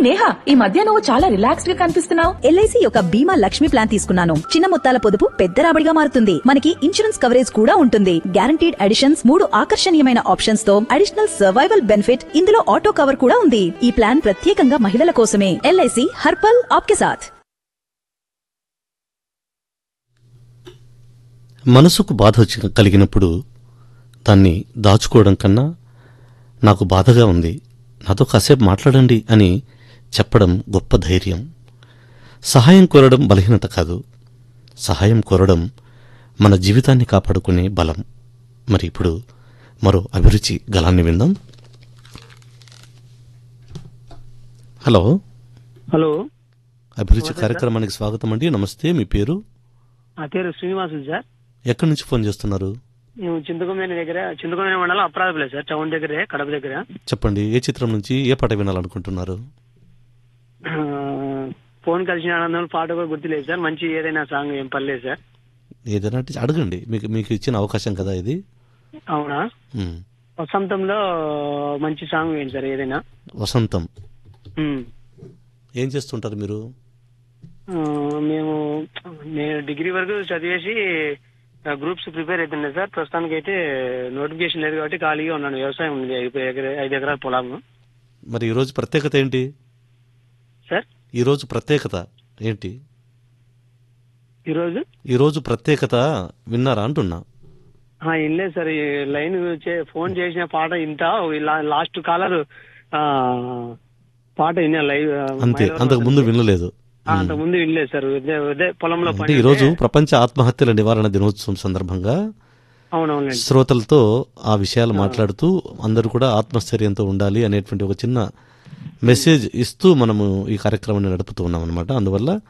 నేహా ఈ మధ్య నువ్వు చాలా రిలాక్స్డ్ గా కనిపిస్తున్నావు ఎల్ఐసి యొక్క బీమా లక్ష్మి ప్లాన్ తీసుకున్నాను చిన్న మొత్తాల పొదుపు పెద్ద రాబడిగా మారుతుంది మనకి ఇన్సూరెన్స్ కవరేజ్ కూడా ఉంటుంది గ్యారంటీడ్ అడిషన్స్ మూడు ఆకర్షణీయమైన ఆప్షన్స్ తో అడిషనల్ సర్వైవల్ బెనిఫిట్ ఇందులో ఆటో కవర్ కూడా ఉంది ఈ ప్లాన్ ప్రత్యేకంగా మహిళల కోసమే ఎల్ఐసి హర్పల్ ఆప్కే సాథ్ మనసుకు బాధ వచ్చి కలిగినప్పుడు దాన్ని దాచుకోవడం కన్నా నాకు బాధగా ఉంది నాతో కాసేపు మాట్లాడండి అని చెప్పడం గొప్ప ధైర్యం సహాయం కోరడం బలహీనత కాదు సహాయం కోరడం మన జీవితాన్ని కాపాడుకునే బలం మరి ఇప్పుడు మరో అభిరుచి గలాన్ని విందాం హలో హలో అభిరుచి కార్యక్రమానికి స్వాగతం అండి నమస్తే మీ పేరు నా పేరు శ్రీనివాసులు సార్ ఎక్కడి నుంచి ఫోన్ చేస్తున్నారు మేము చింతకొండ దగ్గర చింతకొండ మండలం అప్రాదపల్లి సార్ టౌన్ దగ్గరే కడప దగ్గర చెప్పండి ఏ చిత్రం నుంచి ఏ పాట వినాలనుకుంటున్నారు ఆ, ఫోన్ కలిసిన ఆనందం పాట కూడా గుర్తులేదు సార్ మంచి ఏదైనా సాంగ్ ఏం పర్లేదు సార్ ఏదైనా అంటే అడగండి మీకు మీకు ఇచ్చిన అవకాశం కదా ఇది అవునా ఉమ్. వసంతంలో మంచి సాంగ్ ఏంటి సార్ ఏదైనా వసంతం ఉమ్. ఏం చేస్తుంటారు మీరు ఆ, మేము నేను డిగ్రీ వరకు చదివేసి గ్రూప్స్ ప్రిపేర్ అవుతుండే సార్ ప్రస్తుతానికి అయితే నోటిఫికేషన్ లేదు కాబట్టి ఖాళీగా ఉన్నాను వ్యవసాయం ఉంది ఐదు ఎకరా- ఐదు ఎకరాల పొలం మరి ఈరోజు ప్రత్యేకత ఏంటి సార్ ఈరోజు ప్రత్యేకత ఏంటి ఈరోజు ఈరోజు ప్రత్యేకత విన్నారా అంటున్నా ఆ, ఏం లేదు సార్ ఈ లైన్ చే- ఫోన్ చేసిన పాట ఇంత లా- లాస్ట్ కాలర్ ఆ, పాట విన్నా లైవ్ ఆ, అంతే మైలవరం అంతకు ముందు వినలేదు ఆ, అంతకు ముందు వినలేదు సార్ ఇదే ఇదే పొలంలో అంటే పని ఈరోజు ఉంటే- ప్రపంచ ఆత్మహత్యల నివారణ దినోత్సవం సందర్భంగా అవునవునండి శ్రోతలతో ఆ విషయాలు మాట్లాడుతూ అందరూ కూడా ఆత్మస్థైర్యంతో ఉండాలి అనేటువంటి ఒక చిన్న మెసేజ్ ఇస్తూ మనము ఈ కార్యక్రమాన్ని నడుపుతూ ఉన్నాం అనమాట అందువల్ల